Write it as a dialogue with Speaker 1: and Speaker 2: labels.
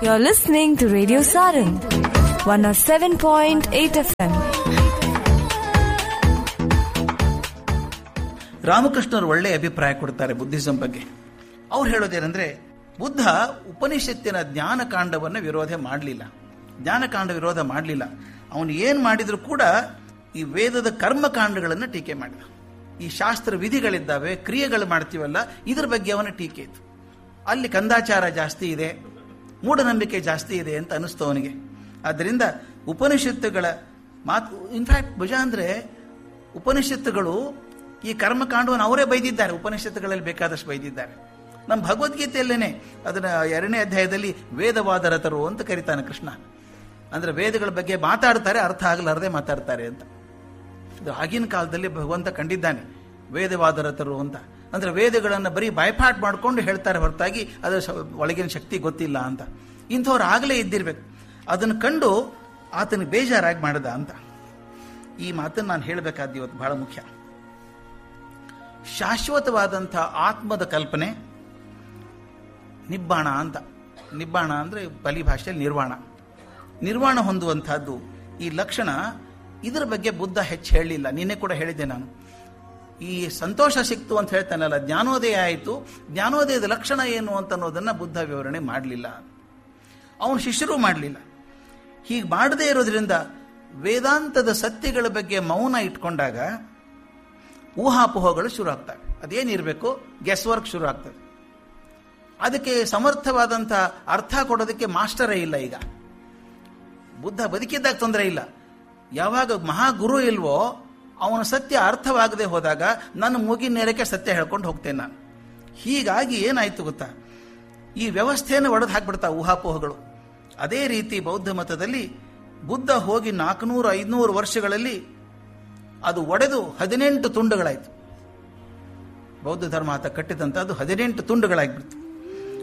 Speaker 1: You're listening to Radio Saran, 107.8 FM.
Speaker 2: ರಾಮಕೃಷ್ಣರು ಒಳ್ಳೆಯ ಅಭಿಪ್ರಾಯ ಕೊಡ್ತಾರೆ ಬುದ್ಧಿಸಂ ಬಗ್ಗೆ ಅವ್ರು ಹೇಳೋದೇನೆಂದ್ರೆ ಬುದ್ಧ ಉಪನಿಷತ್ತಿನ ಜ್ಞಾನಕಾಂಡವನ್ನು ವಿರೋಧ ಮಾಡಲಿಲ್ಲ ಜ್ಞಾನಕಾಂಡ ವಿರೋಧ ಮಾಡಲಿಲ್ಲ ಅವನು ಏನು ಮಾಡಿದ್ರು ಕೂಡ ಈ ವೇದದ ಕರ್ಮಕಾಂಡಗಳನ್ನು ಟೀಕೆ ಮಾಡಿದ ಈ ಶಾಸ್ತ್ರ ವಿಧಿಗಳಿದ್ದಾವೆ ಕ್ರಿಯೆಗಳು ಮಾಡ್ತೀವಲ್ಲ ಇದ್ರ ಬಗ್ಗೆ ಅವನ ಟೀಕೆ ಇತ್ತು ಅಲ್ಲಿ ಕಂದಾಚಾರ ಜಾಸ್ತಿ ಇದೆ ಮೂಢನಂಬಿಕೆ ಜಾಸ್ತಿ ಇದೆ ಅಂತ ಅನಿಸ್ತು ಅವನಿಗೆ ಆದ್ದರಿಂದ ಉಪನಿಷತ್ತುಗಳ ಮಾತು ಇನ್ಫ್ಯಾಕ್ಟ್ ಭುಜ ಅಂದರೆ ಉಪನಿಷತ್ತುಗಳು ಈ ಕರ್ಮಕಾಂಡವನ್ನು ಅವರೇ ಬೈದಿದ್ದಾರೆ ಉಪನಿಷತ್ತುಗಳಲ್ಲಿ ಬೇಕಾದಷ್ಟು ಬೈದಿದ್ದಾರೆ ನಮ್ಮ ಭಗವದ್ಗೀತೆಯಲ್ಲೇನೆ ಅದನ್ನ ಎರಡನೇ ಅಧ್ಯಾಯದಲ್ಲಿ ವೇದವಾದರತರು ಅಂತ ಕರೀತಾನೆ ಕೃಷ್ಣ ಅಂದ್ರೆ ವೇದಗಳ ಬಗ್ಗೆ ಮಾತಾಡ್ತಾರೆ ಅರ್ಥ ಆಗಲಾರದೆ ಮಾತಾಡ್ತಾರೆ ಅಂತ ಇದು ಆಗಿನ ಕಾಲದಲ್ಲಿ ಭಗವಂತ ಕಂಡಿದ್ದಾನೆ ವೇದವಾದರತರು ಅಂತ ಅಂದ್ರೆ ವೇದಗಳನ್ನು ಬರೀ ಬೈಪಾಟ್ ಮಾಡ್ಕೊಂಡು ಹೇಳ್ತಾರೆ ಹೊರತಾಗಿ ಅದರ ಸ- ಒಳಗಿನ ಶಕ್ತಿ ಗೊತ್ತಿಲ್ಲ ಅಂತ ಇಂಥವ್ರು ಆಗಲೇ ಇದ್ದಿರ್ಬೇಕು ಅದನ್ನು ಕಂಡು ಆತನಿಗೆ ಬೇಜಾರಾಗಿ ಮಾಡದ ಅಂತ ಈ ಮಾತನ್ನು ನಾನು ಹೇಳಬೇಕಾದ ಇವತ್ತು ಬಹಳ ಮುಖ್ಯ ಶಾಶ್ವತವಾದಂಥ ಆತ್ಮದ ಕಲ್ಪನೆ ನಿಬ್ಬಾಣ ಅಂತ ನಿಬ್ಬಾಣ ಅಂದರೆ ಬಲಿ ಭಾಷೆಯಲ್ಲಿ ನಿರ್ವಾಣ ನಿರ್ವಾಣ ಹೊಂದುವಂತಹದ್ದು ಈ ಲಕ್ಷಣ ಇದರ ಬಗ್ಗೆ ಬುದ್ಧ ಹೆಚ್ಚು ಹೇಳಲಿಲ್ಲ ನಿನ್ನೆ ಕೂಡ ಹೇಳಿದ್ದೆ ನಾನು ಈ ಸಂತೋಷ ಸಿಕ್ತು ಅಂತ ಹೇಳ್ತಾನಲ್ಲ ಜ್ಞಾನೋದಯ ಆಯಿತು ಜ್ಞಾನೋದಯದ ಲಕ್ಷಣ ಏನು ಅಂತ ಅನ್ನೋದನ್ನ ಬುದ್ಧ ವಿವರಣೆ ಮಾಡಲಿಲ್ಲ ಅವನು ಶಿಷ್ಯರು ಮಾಡಲಿಲ್ಲ ಹೀಗೆ ಮಾಡದೇ ಇರೋದ್ರಿಂದ ವೇದಾಂತದ ಸತ್ಯಗಳ ಬಗ್ಗೆ ಮೌನ ಇಟ್ಕೊಂಡಾಗ ಊಹಾಪೋಹಗಳು ಶುರು ಆಗ್ತವೆ ಅದೇನಿರಬೇಕು ಗೆಸ್ ವರ್ಕ್ ಶುರು ಆಗ್ತದೆ ಅದಕ್ಕೆ ಸಮರ್ಥವಾದಂಥ ಅರ್ಥ ಕೊಡೋದಕ್ಕೆ ಮಾಸ್ಟರೇ ಇಲ್ಲ ಈಗ ಬುದ್ಧ ಬದುಕಿದ್ದಾಗ ತೊಂದರೆ ಇಲ್ಲ ಯಾವಾಗ ಮಹಾಗುರು ಇಲ್ವೋ ಅವನ ಸತ್ಯ ಅರ್ಥವಾಗದೆ ಹೋದಾಗ ನನ್ನ ಮೂಗಿನ ನೇರಕ್ಕೆ ಸತ್ಯ ಹೇಳ್ಕೊಂಡು ಹೋಗ್ತೇನೆ ನಾನು ಹೀಗಾಗಿ ಏನಾಯ್ತು ಗೊತ್ತಾ ಈ ವ್ಯವಸ್ಥೆಯನ್ನು ಒಡೆದು ಹಾಕ್ಬಿಡ್ತಾ ಊಹಾಪೋಹಗಳು ಅದೇ ರೀತಿ ಬೌದ್ಧ ಮತದಲ್ಲಿ ಬುದ್ಧ ಹೋಗಿ ನಾಲ್ಕುನೂರು ಐದುನೂರು ವರ್ಷಗಳಲ್ಲಿ ಅದು ಒಡೆದು ಹದಿನೆಂಟು ತುಂಡುಗಳಾಯಿತು ಬೌದ್ಧ ಧರ್ಮ ಆತ ಕಟ್ಟಿದಂಥ ಅದು ಹದಿನೆಂಟು ತುಂಡುಗಳಾಗ್ಬಿಡ್ತು